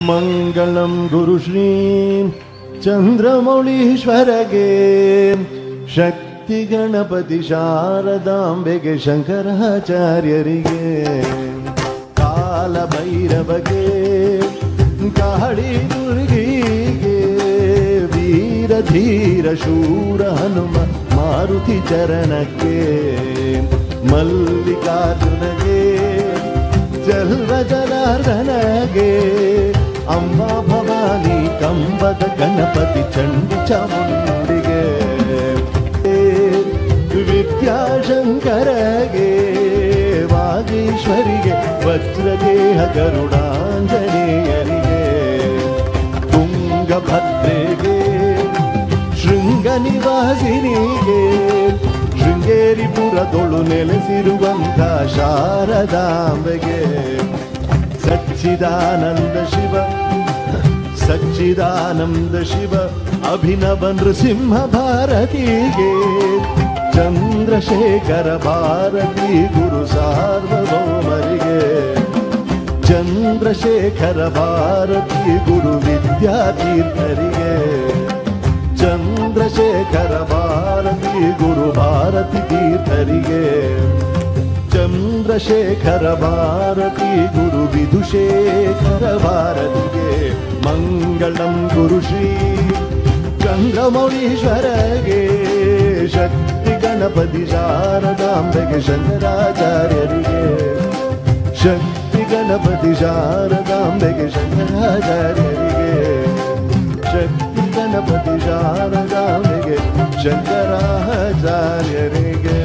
मङ्गलं गुरुश्रीं चन्द्रमौळीश्वरगे ಶಕ್ತಿಗಣಪತಿ ಶಾರದಾಂಬೆಗೆ ಶಂಕರಾಚಾರ್ಯರಿಗೆ ಕಾಲಭೈರವಗೆ ಕಾಳಿ ದುರ್ಗಿಗೆ ವೀರ ಧೀರ ಶೂರ ಹನುಮ ಮಾರುತಿ ಚರಣಕ್ಕೆ ಮಲ್ಲಿಕಾರ್ಜುನಗೆ ಜಲ್ವ ಜನಾರ್ದನಗೆ ಅಂಬಾ ಭವಾನಿ ಕಂಬದ ಗಣಪತಿ ಚಂಡಿ ಚಾಮುಂಡಿಗೆ ವಿದ್ಯಾಶಂಕರಗೆ ವಾಗೀಶ್ವರಿಗೆ ವಜ್ರದೇಹ ಗರುಡಾಂಜನೇಯರಿಗೆ ತುಂಗಭದ್ರೆಗೆ ಶೃಂಗ ನಿವಾಸಿನಿಗೆ ಶೃಂಗೇರಿಪುರದೊಳು ನೆಲೆಸಿರುವಂತ ಶಾರದಾಂಬೆಗೆ ಸಚ್ಚಿದಾನಂದ ಶಿವ ಸಚ್ಚಿದಾನಂದ ಶಿವ ಅಭಿನವ ನೃಸಿಂಹ ಭಾರತಿಗೆ ಚಂದ್ರಶೇಖರ ಭಾರತಿ ಗುರು ಸಾರ್ವಭೌಮರಿಗೆ ಚಂದ್ರಶೇಖರ ಭಾರತಿ ಗುರು ವಿದ್ಯಾತೀರ್ಥರಿಗೆ ಚಂದ್ರಶೇಖರ ಭಾರತಿ ಗುರು ಭಾರತಿ ತೀರ್ಥರಿಗೆ ಚಂದ್ರಶೇಖರ ಭಾರತಿ ಗುರು ವಿಧುಶೇಖರ ಭಾರತಿಗೆ ಮಂಗಳಂ ಗುರು ಶ್ರೀ ಚಂದ್ರಮೌಳೀಶ್ವರಗೆ ಶಕ್ತಿ ಗಣಪತಿ ಶಾರದಾಂಬೆಗೆ ಶಂಕರಾಚಾರ್ಯರಿಗೆ ಶಕ್ತಿ ಗಣಪತಿ ಶಾರದಾಂಬೆಗೆ ಶಂಕರಾಚಾರ್ಯರಿಗೆ ಶಕ್ತಿ ಗಣಪತಿ ಶಾರದಾಂಬೆಗೆ ಶಂಕರಾಚಾರ್ಯರಿಗೆ